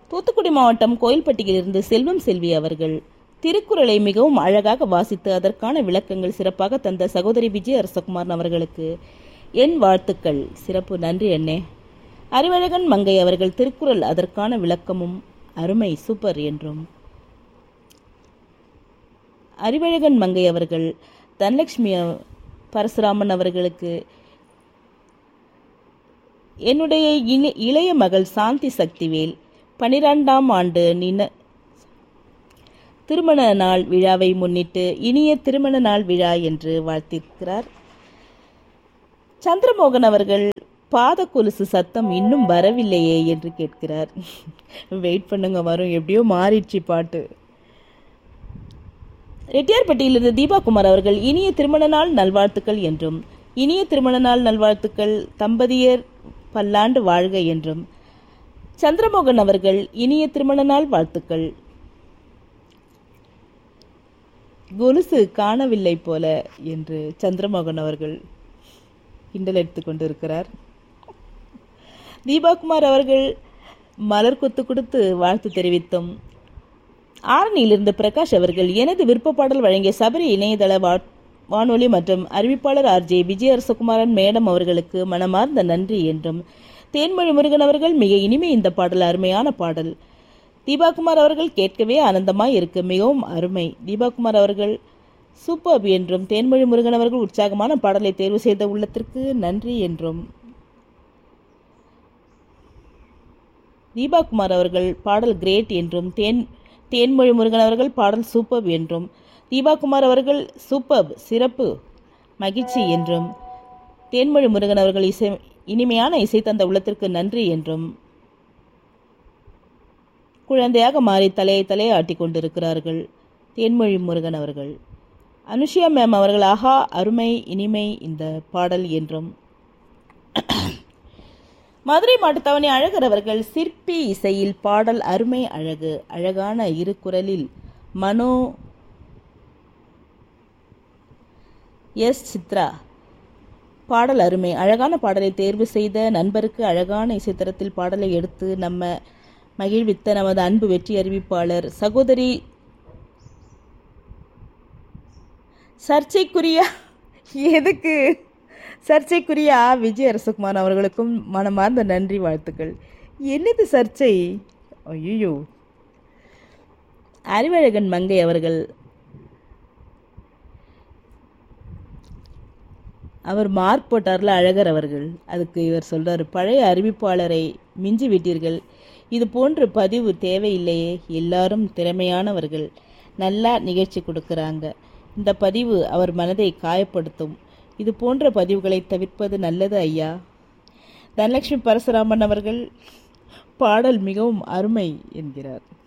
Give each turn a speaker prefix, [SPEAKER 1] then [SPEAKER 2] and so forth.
[SPEAKER 1] தூத்துக்குடி மாவட்டம் கோயில்பட்டியிலிருந்து செல்வம் செல்வி அவர்கள் திருக்குறளை மிகவும் அழகாக வாசித்து அதற்கான விளக்கங்கள் சிறப்பாக தந்த சகோதரி விஜய அரசகுமாரன் அவர்களுக்கு என் வாழ்த்துக்கள் சிறப்பு நன்றி அண்ணே அறிவழகன் மங்கை அவர்கள் திருக்குறள் அதற்கான விளக்கமும் அருமை சூப்பர் என்றும் அறிவழகன் மங்கை அவர்கள் தனலட்சுமி அவ- பரசுராமன் அவர்களுக்கு என்னுடைய இள- இளைய மகள் சாந்தி சக்திவேல் பனிரெண்டாம் ஆண்டு நின திருமண நாள் விழாவை முன்னிட்டு இனிய திருமண நாள் விழா என்று வாழ்த்திருக்கிறார் சந்திரமோகன் அவர்கள் பாத கொலுசு சத்தம் இன்னும் வரவில்லையே என்று கேட்கிறார் வெயிட் பண்ணுங்க வரும் எப்படியோ மாறிடுச்சு பாட்டு ரெட்டியார்பட்டியிலிருந்து தீபாகுமார் அவர்கள் இனிய திருமண நாள் நல்வாழ்த்துக்கள் என்றும் இனிய திருமண நாள் நல்வாழ்த்துக்கள் தம்பதியர் பல்லாண்டு வாழ்க என்றும் சந்திரமோகன் அவர்கள் இனிய திருமண நாள் வாழ்த்துக்கள் கொலுசு காணவில்லை போல என்று சந்திரமோகன் அவர்கள் கிண்டல் எடுத்துக் கொண்டிருக்கிறார் தீபாகுமார் அவர்கள் மலர் கொத்து கொடுத்து வாழ்த்து தெரிவித்தும் ஆரணியிலிருந்து பிரகாஷ் அவர்கள் எனது விருப்ப பாடல் வழங்கிய சபரி இணையதள வா- வானொலி மற்றும் அறிவிப்பாளர் ஆர்ஜே விஜய அரசகுமாரன் மேடம் அவர்களுக்கு மனமார்ந்த நன்றி என்றும் தேன்மொழி முருகன் அவர்கள் மிக இனிமை இந்த பாடல் அருமையான பாடல் தீபாகுமார் அவர்கள் கேட்கவே ஆனந்தமாய் இருக்கு மிகவும் அருமை தீபாகுமார் அவர்கள் சூப்பர் என்றும் தேன்மொழி முருகன் அவர்கள் உற்சாகமான பாடலை தேர்வு செய்த உள்ளத்திற்கு நன்றி என்றும் தீபாகுமார் அவர்கள் பாடல் கிரேட் என்றும் தேன் தேன்மொழி முருகன் அவர்கள் பாடல் சூப்பர் என்றும் தீபாகுமார் அவர்கள் சூப்பர் சிறப்பு மகிழ்ச்சி என்றும் தேன்மொழி முருகன் அவர்கள் இசை இனிமையான இசை தந்த உள்ளத்திற்கு நன்றி என்றும் குழந்தையாக மாறி தலையை தலையை ஆட்டிக் கொண்டிருக்கிறார்கள் தேன்மொழி முருகன் அவர்கள் அனுஷியா மேம் அவர்கள் ஆஹா அருமை இனிமை இந்த பாடல் என்றும் மதுரை மாட்டுத்தவணை அழகர் அவர்கள் சிற்பி இசையில் பாடல் அருமை அழகு அழகான இரு குரலில் மனோ எஸ் சித்ரா பாடல் அருமை அழகான பாடலை தேர்வு செய்த நண்பருக்கு அழகான இசைத்தரத்தில் பாடலை எடுத்து நம்ம மகிழ்வித்த நமது அன்பு வெற்றி அறிவிப்பாளர் சகோதரி சர்ச்சைக்குரிய எதுக்கு சர்ச்சைக்குரிய ஆ விஜய் அரசகுமார் அவர்களுக்கும் மனமார்ந்த நன்றி வாழ்த்துக்கள் என்னது சர்ச்சை ஐயோ அறிவழகன் மங்கை அவர்கள் அவர் மார்க் போட்டார்ல அழகர் அவர்கள் அதுக்கு இவர் சொல்றாரு பழைய அறிவிப்பாளரை மிஞ்சி விட்டீர்கள் இது போன்ற பதிவு தேவையில்லையே எல்லாரும் திறமையானவர்கள் நல்லா நிகழ்ச்சி கொடுக்கறாங்க இந்த பதிவு அவர் மனதை காயப்படுத்தும் இது போன்ற பதிவுகளை தவிர்ப்பது நல்லது ஐயா தனலட்சுமி பரசுராமன் அவர்கள் பாடல் மிகவும் அருமை என்கிறார்